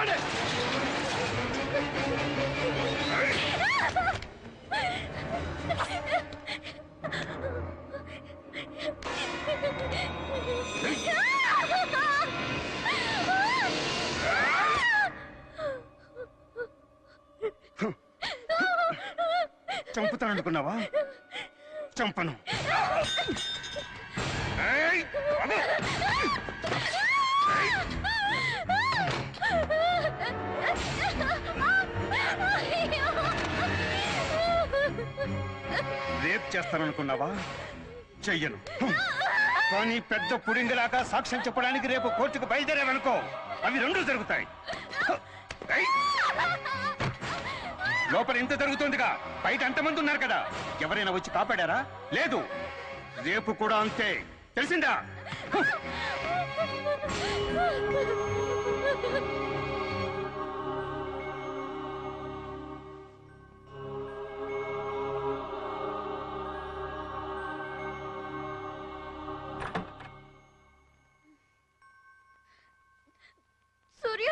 ఇవ్వండి చంపుతాను అనుకున్నావా చంపను ఏయ్! అబ్బో! రేప్ చేస్తాననుకున్నావా చెయ్యను కానీ పెద్ద పుడింగిలాగా సాక్ష్యం చెప్పడానికి రేపు కోర్టుకు బయలుదేరావనుకో అవి రెండు జరుగుతాయి ఏయ్! లోపల ఇంత జరుగుతుందిగా బయట ఎంతమంది ఉన్నారు కదా ఎవరైనా వచ్చి కాపాడారా లేదు రేపు కూడా అంతే తెలిసిందా సూర్య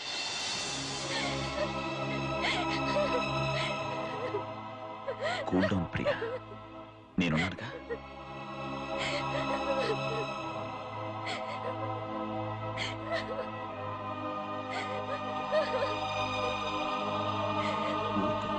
కూల్ డౌన్ ప్రియా నేనున్నానుగా ఊరుకో.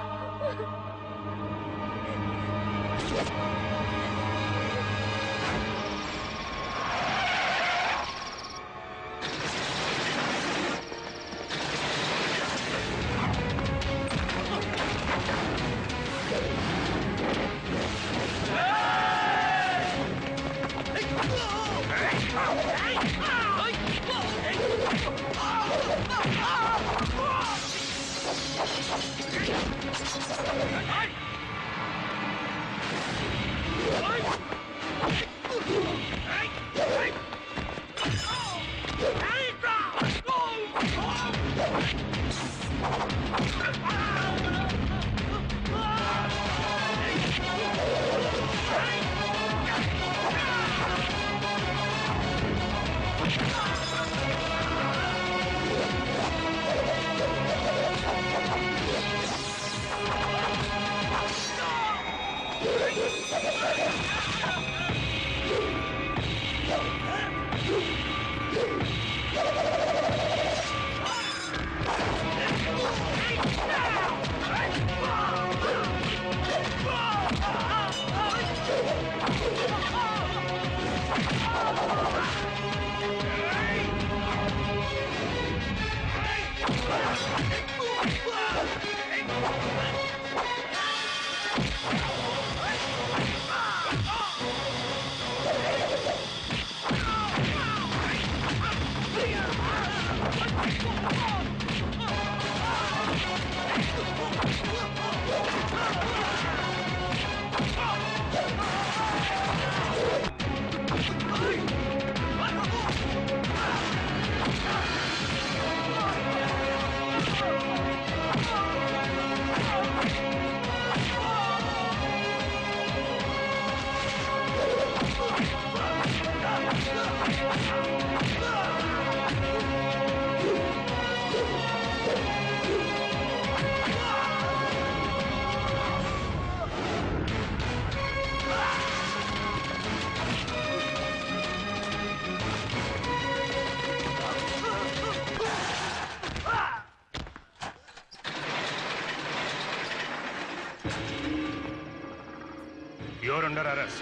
యువర్ అండర్ అరెస్ట్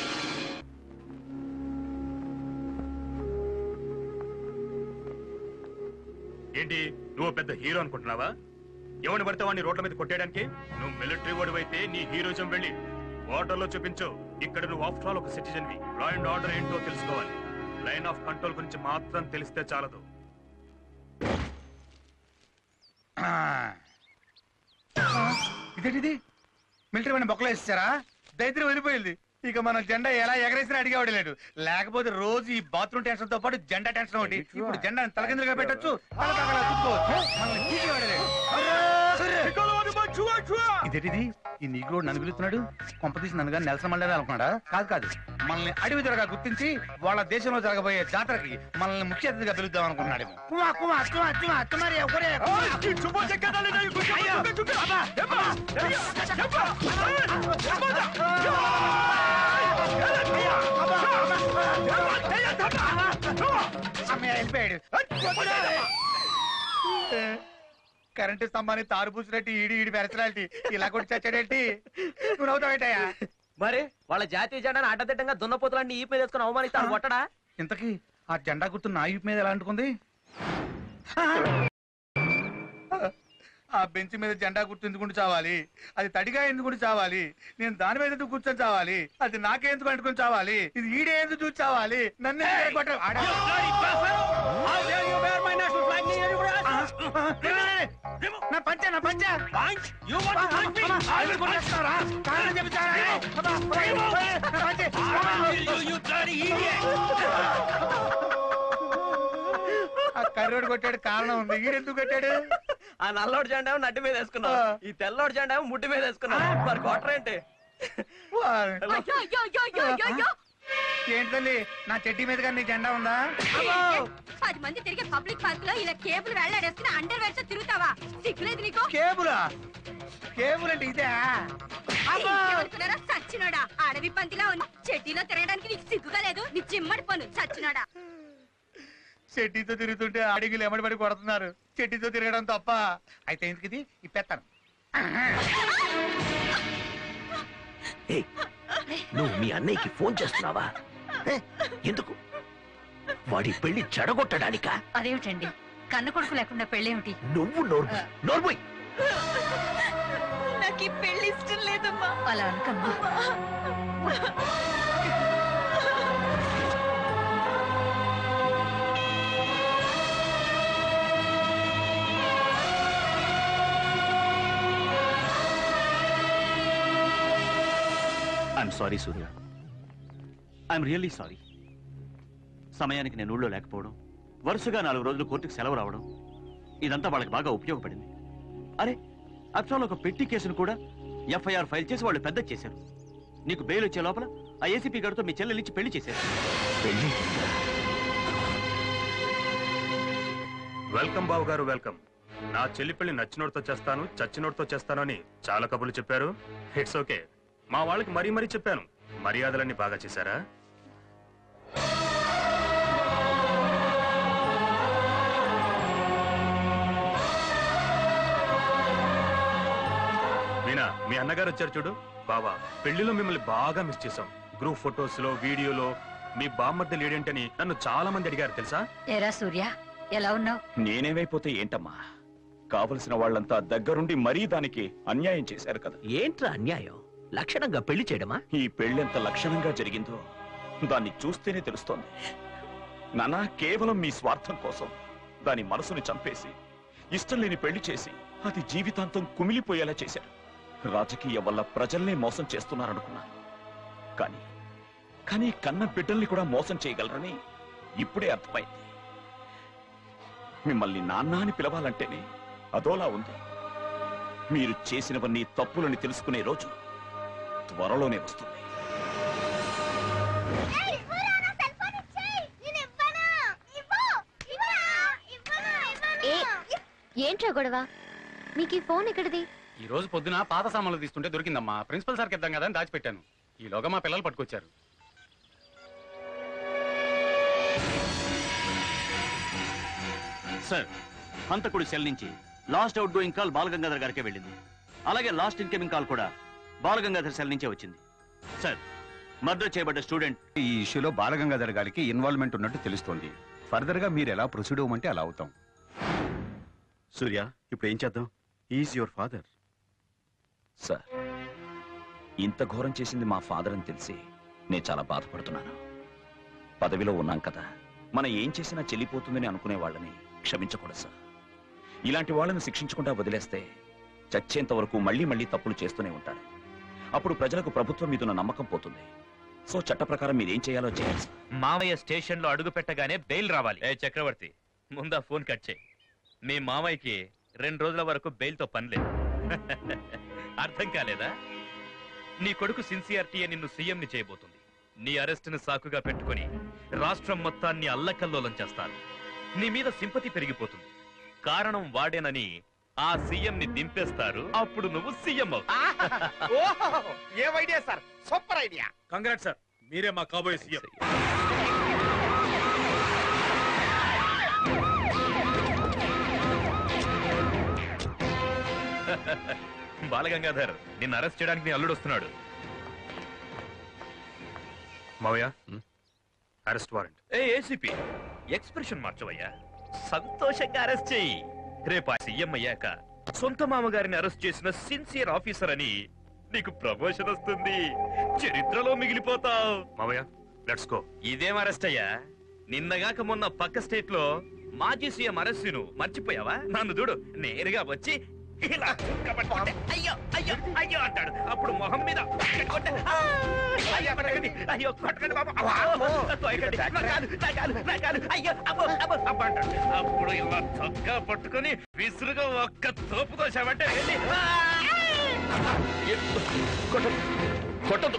ఏంటి నువ్వు పెద్ద హీరో అనుకుంటున్నావా ఎవరిని పడితే వాడిని రోడ్ల మీద కొట్టేయడానికి నువ్వు మిలిటరీ వాడు అయితే నీ హీరోజం వెళ్ళి వాటర్లో చూపించు ఇక్కడ నువ్వు ఆఫ్టర్ ఆల్ ఒక citizen we law and order ఏంటో తెలుసుకోవాలి లైన్ ఆఫ్ కంట్రోల్ గురించి మాత్రం తెలిస్తే చాలదు ఇదేంటిది మిలిటరీ వాడిని బొక్కలో వేసేసారా దైత్రం వెళ్ళిపోయింది ఇక మన జెండా ఎలా ఎగరేసినా అడిగేవాడు లేడు లేకపోతే రోజు ఈ బాత్రూమ్ టెన్షన్ తో పాటు జెండా టెన్షన్ ఒకటి ఇప్పుడు జెండా తలకిందులుగా పెట్టొచ్చు తల తగలా చుట్టుకోవచ్చు మనల్ని చీకేవాడు లేడు. అర్రా! సరే. ఇదేటిది ఈ నీగ్రోడ్ నన్ను పిలుస్తున్నాడు కొంపతీసి నన్ను కానీ నెలసన్ మండలి అనుకున్నాడా కాదు కాదు మనల్ని అడవి దొరగా గుర్తించి వాళ్ళ దేశంలో జరగబోయే జాతరకి మనల్ని ముఖ్య అతిథిగా పిలుద్దాం అనుకున్నాడు కుమా కుమా కుమా కుమా కుమారి ఒకరే అయ్యో, అబ్బా, అబ్బా, అమ్మయ్య, వెళ్ళిపోయాడు కరెంటు స్తంభాన్ని తారు పూసినట్టు ఈడి ఈడి పెరచలాంటి ఇలా కొట్టి చచ్చాడేంటి నువ్వు నవ్వుతావేటయ్యా మరి వాళ్ళ జాతీయ జెండాను అడ్డదిడ్డంగా దున్నపోతులన్నీ ఈ మీద వేసుకుని అవమానిస్తాను కొట్టడా ఇంతకీ ఆ జెండా గుర్తు నా ఈపు మీద ఎలా అంటుకుంది ఆ బెంచ్ మీద జెండా గుర్తు ఎందుకు చావాలి అది తడిగా ఎందుకు చావాలి నేను దాని మీద ఎందుకు కూర్చొని చావాలి అది నాకే ఎందుకు అంటుకొని చావాలి ఇది ఈడే ఎందుకు చూసి చావాలి నన్ను ఎందుకు కొట్ట- ఆడ- నా పంచ నా పంచ ఆయన కొట్టేస్తున్నారా? కారణం చెప్తారా? అబ్బా, నా పంచె. ఆ కర్రోడు కొట్టాడు కారణం ఉంది ఈడెందుకు కొట్టాడు ఆ నల్లోడి జెండా ఏమో నడ్డి మీద వేసుకున్నావు ఆ. ఈ తెల్లోడి జెండా ఏమో ముడ్డి మీద వేసుకున్నావు మరి కొట్టరేంటి వా. అయ్యో అయ్యో అయ్యో అయ్యో అయ్యో అయ్యో ఏంటి తల్లి నా చెట్టి మీద కానీ నీ జెండా ఉందా పది మంది తిరిగే పబ్లిక్ పార్క్ లో ఇలా కేబుల్ వెళ్ళాడేసుకుని అండర్ వేర్స్ తిరుగుతావా సిగ్గులేదు నీకు కేబులా కేబుల్ అంటే ఇదే ఏమనుకున్నారా సచ్చినోడా అడవి పందిలా ఉంది చెట్టిలో తిరగడానికి నీకు సిగ్గుగా లేదు నీ చిమ్మడి పను సచ్చినోడా చెట్టితో తిరుగుతుంటే అడిగిలు ఎమడి పడి కొడుతున్నారు చెట్టితో తిరగడం తప్ప అయితే ఎందుకు ఇది ఇప్పేస్తాను ఏయ్, నువ్వు మీ అన్నయ్యకి ఫోన్ చేస్తున్నావా హే? ఎందుకు వాడి పెళ్లి చెడగొట్టడానికా అదేమిటండి కన్న కొడుకు లేకుండా పెళ్ళేమిటి నువ్వు నోర్ము నోర్మోయ్ నాకు ఈ పెళ్లి ఇష్టం లేదమ్మా అలా అనకమ్మా I'm sorry Surya I'm really sorry సమయానికి నేను ఊళ్ళో లేకపోవడం వరుసగా నాలుగు రోజులు కోర్టుకు సెలవు రావడం ఇదంతా వాళ్ళకి బాగా ఉపయోగపడింది అరే అప్సాలో ఒక పెట్టి కేసును కూడా ఎఫ్ఐఆర్ ఫైల్ చేసి వాళ్ళు పెద్ద చేశారు నీకు బెయిల్ వచ్చే లోపల ఆ ఏసీపీ గారితో మీ చెల్లెలిచ్చి పెళ్లి చేశారు పెళ్లి వెల్కమ్ బాబు గారు వెల్కమ్ నా చెల్లి పెళ్లి నచ్చినోడితో చేస్తాను చచ్చినోడితో చేస్తాను అని చాలా కబుర్లు చెప్పారు ఇట్స్ ఓకే మా వాళ్ళకి మరీ మరీ చెప్పాను మర్యాదలన్నీ బాగా చేశారా మీనా మీ అన్నగారు వచ్చారు చూడు బావా పెళ్లిలో మిమ్మల్ని బాగా మిస్ చేశాం గ్రూప్ ఫొటోస్ లో వీడియోలో మీ బామ్మర్ది లేడేంటని నన్ను చాలా మంది అడిగారు తెలుసా ఎరా సూర్య ఎలా ఉన్నావు నేనేమైపోతే ఏంటమ్మా కావలసిన వాళ్ళంతా దగ్గరుండి మరీ దానికి అన్యాయం చేశారు కదా ఏంట్రా అన్యాయం లక్షణంగా పెళ్లి చేయడమా ఈ పెళ్ళెంత లక్షణంగా జరిగిందో దాన్ని చూస్తేనే తెలుస్తోంది నానా కేవలం మీ స్వార్థం కోసం దాని మనసుని చంపేసి ఇష్టం లేని పెళ్లి చేసి అది జీవితాంతం కుమిలిపోయేలా చేశారు రాజకీయ వల్ల ప్రజల్నే మోసం చేస్తున్నారనుకున్నాను కానీ కానీ కన్న బిడ్డల్ని కూడా మోసం చేయగలరని ఇప్పుడే అర్థమైంది మిమ్మల్ని నాన్న అని పిలవాలంటేనే అదోలా ఉంది మీరు చేసినవన్నీ తప్పులని తెలుసుకునే రోజు త్వరలోనే వస్తుంది ఏంట్రా గొడవ మీకు ఈ ఫోన్ ఎక్కడిది ఈ రోజు పొద్దున పాత సామాన్లు తీసుకుంటే దొరికిందమ్మా ప్రిన్సిపల్ సార్కి ఇద్దాం కదా అని దాచిపెట్టాను ఈలోగా మా పిల్లలు పట్టుకొచ్చారు సార్ హంతకుడి సెల్ నుంచి last outgoing call Balagangadhar గారికే వెళ్ళింది అలాగే లాస్ట్ ఇన్కమింగ్ కాల్ కూడా బాలగంగాధర్ సెల్ నుంచే వచ్చింది సార్ మర్డర్ చేయబడ్డ స్టూడెంట్ ఈ ఇష్యూలో బాలగంగాధర్ గారికి ఇన్వాల్వ్మెంట్ ఉన్నట్టు తెలుస్తోంది ఫర్దర్ గా మీరు ఎలా ప్రొసీడ్ అవ్వమంటే అలా అవుతాం సూర్య ఇప్పుడు ఏం చేద్దాం ఈజ్ యువర్ ఫాదర్ సార్ ఇంత ఘోరం చేసింది మా ఫాదర్ అని తెలిసి నేను చాలా బాధపడుతున్నాను పదవిలో ఉన్నాం కదా మనం ఏం చేసినా చెల్లిపోతుందని అనుకునే వాళ్ళని క్షమించకూడదు సార్ ఇలాంటి వాళ్ళని శిక్షించకుండా వదిలేస్తే చచ్చేంత వరకు మళ్ళీ మళ్ళీ తప్పులు చేస్తూనే ఉంటారు అప్పుడు ప్రజలకు ప్రభుత్వం మీద ఉన్న నమ్మకం పోతుంది సో చట్ట ప్రకారం మీరేం చేయాలో చేయాలి సార్ మామయ్య స్టేషన్ లో అడుగు పెట్టగానే బెయిల్ రావాలి ఏ చక్రవర్తి ముందా ఫోన్ కట్ చేయి మీ మామయ్యకి రెండు రోజుల వరకు బెయిల్ తో పని లేదు అర్థం కాలేదా నీ కొడుకు సిన్సియారిటీ నిన్ను సీఎం ని చేయబోతుంది నీ అరెస్ట్ ని సాకుగా పెట్టుకొని రాష్ట్రం మొత్తాన్ని అల్లకల్లోలం చేస్తారు నీ మీద సింపతి పెరిగిపోతుంది కారణం వాడేనని ఆ సీఎం ని దింపేస్తారు అప్పుడు నువ్వు సీఎం అవుతావు a idea sir super idea congrat sir మీరే మా కాబోయే సీఎం బాలగంగాధర్ నిన్ను అరెస్ట్ చేయడానికి నీ అల్లుడు వస్తున్నాడు మావయ్య అరెస్ట్ వారెంట్ ఏ ఏసీపీ ఎక్స్ప్రెషన్ మార్చవయ్యా సంతోషంగా అరెస్ట్ చెయ్యి రేపు ఆ సీఎం అయ్యాక సొంత మామగారిని అరెస్ట్ చేసిన సిన్సియర్ ఆఫీసర్ అని నీకు ప్రమోషన్ వస్తుంది చరిత్రలో మిగిలిపోతావు మావయ్య లెట్స్ గో ఇదేం అరెస్ట్ అయ్యా నిన్నగాక మొన్న పక్క స్టేట్ లో మాజీ సీఎం అరెస్టును మర్చిపోయావా నన్ను చూడు నేరుగా వచ్చి ఇలా చుక్క పట్టుకుంటే, అయ్యో అయ్యో అయ్యో అంటాడు అప్పుడు మొహం మీద కొట్టకొట్టే, "ఆ, అయ్యో కొట్టకండి, అయ్యో కొట్టకండి బాబు, అమ్మో, తోయకండి, నా కాలు, నా కాలు, నా కాలు, అయ్యో అబ్బో అబ్బో అబ్బో అంటాడు అప్పుడు ఇలా చొక్కా పట్టుకొని విసురుగా ఒక్క తోపు కోసామంటే వెళ్ళి "ఆ!" కొట్టదు కొట్టదు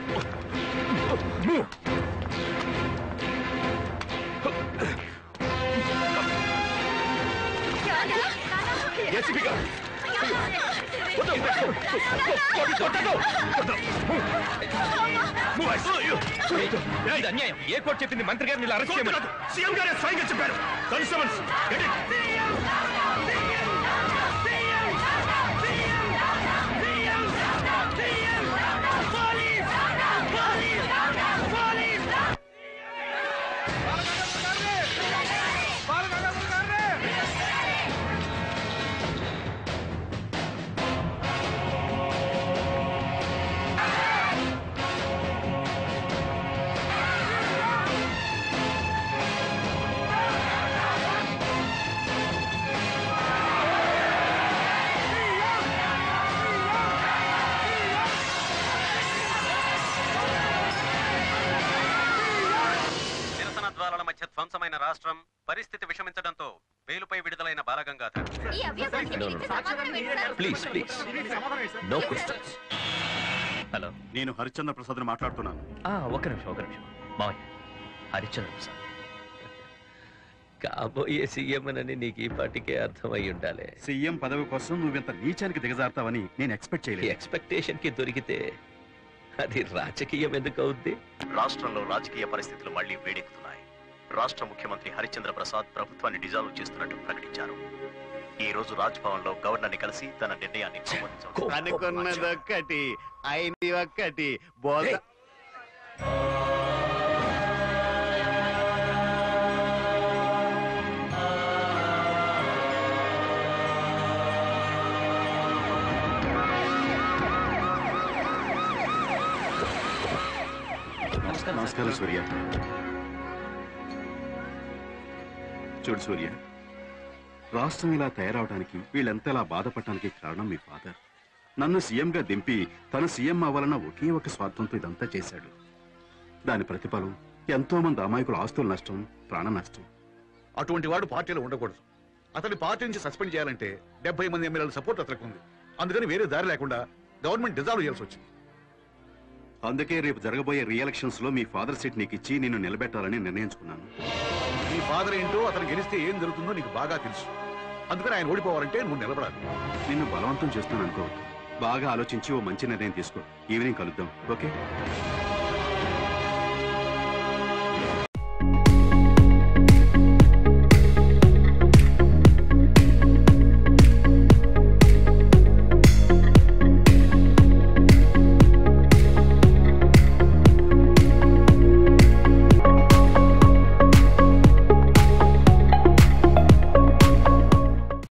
ఏసీపీ గారు ఇది అన్యాయం ఏ కోర్టు చెప్పింది మంత్రి గారిని ఇలా అరెస్ట్ చేయమని సీఎం గారే స్వయంగా చెప్పారు కన్సమన్స్ నిరసన జ్వాలల మధ్య ధ్వంసమైన రాష్ట్రం పరిస్థితి విషమించడంతో బెయిలుపై విడుదలైన బాలగంగాధర్ ఈ అభ్యాసానికి No, no, మీకు no. సమాధానం ఏంటి sir? Please please no questions hello నేను హరిశ్చంద్ర ప్రసాద్ మాట్లాడుతున్నాను ఆ, ఒక్క నిమిషం ఒక్క నిమిషం మావయ్య హరిచంద్ర ప్రసాద్ కాబోయే సీఎం అని నీకు ఈ పాటికే అర్థమై ఉండాలి సీఎం పదవి కోసం నువ్వింత నీచానికి దిగజారుతావని నేను ఎక్స్పెక్ట్ ఈ చేయలేదు ఎక్స్పెక్టేషన్ కి దొరికితే అది రాజకీయం ఎందుకు అవుద్ది రాష్ట్రంలో రాజకీయ పరిస్థితులు మళ్లీ వేడెక్కుతున్నాయి రాష్ట్ర ముఖ్యమంత్రి హరిచంద్ర ప్రసాద్ ప్రభుత్వాన్ని డిజాల్వ్ చేస్తున్నట్టు ప్రకటించారు ఈ రోజు రాజ్ భవన్ లో గవర్నర్ ని కలిసి తన నిర్ణయాన్ని ఆమోదించారు అనుకున్నదొక్కటి అయింది ఒక్కటి బోల్ Hey. నమస్కారం సూర్య చూడు సూర్య రాష్ట్రం ఇలా తయారవడానికి వీళ్ళంతా బాధపడటానికి కారణం మీ ఫాదర్ నన్ను సీఎంగా దింపి తను సీఎం అవ్వాలన్న ఒకే ఒక స్వార్థంతో ఇదంతా చేశాడు దాని ప్రతిఫలం ఎంతో మంది అమాయకుల ఆస్తుల నష్టం ప్రాణ నష్టం అటువంటి వాడు పార్టీలో ఉండకూడదు అతని పార్టీ నుంచి సస్పెండ్ చేయాలంటే డెబ్బై మంది ఎమ్మెల్యేల సపోర్ట్ అతనికి ఉంది అందుకని వేరే దారి లేకుండా గవర్నమెంట్ డిజాల్వ్ చేయాల్సి వచ్చింది అందుకే రేపు జరగబోయే రీఎలక్షన్స్ లో మీ ఫాదర్ సీట్ నీకు ఇచ్చి నిన్ను నిలబెట్టాలని నిర్ణయించుకున్నాను నీ ఫాదర్ ఏంటో అతను గెలిస్తే ఏం జరుగుతుందో నీకు బాగా తెలుసు అందుకని ఆయన ఓడిపోవాలంటే నువ్వు నిలబడాలి నిన్ను బలవంతం చేస్తాను అనుకో బాగా ఆలోచించి ఓ మంచి నిర్ణయం తీసుకో ఈవినింగ్ కలుద్దాం ఓకే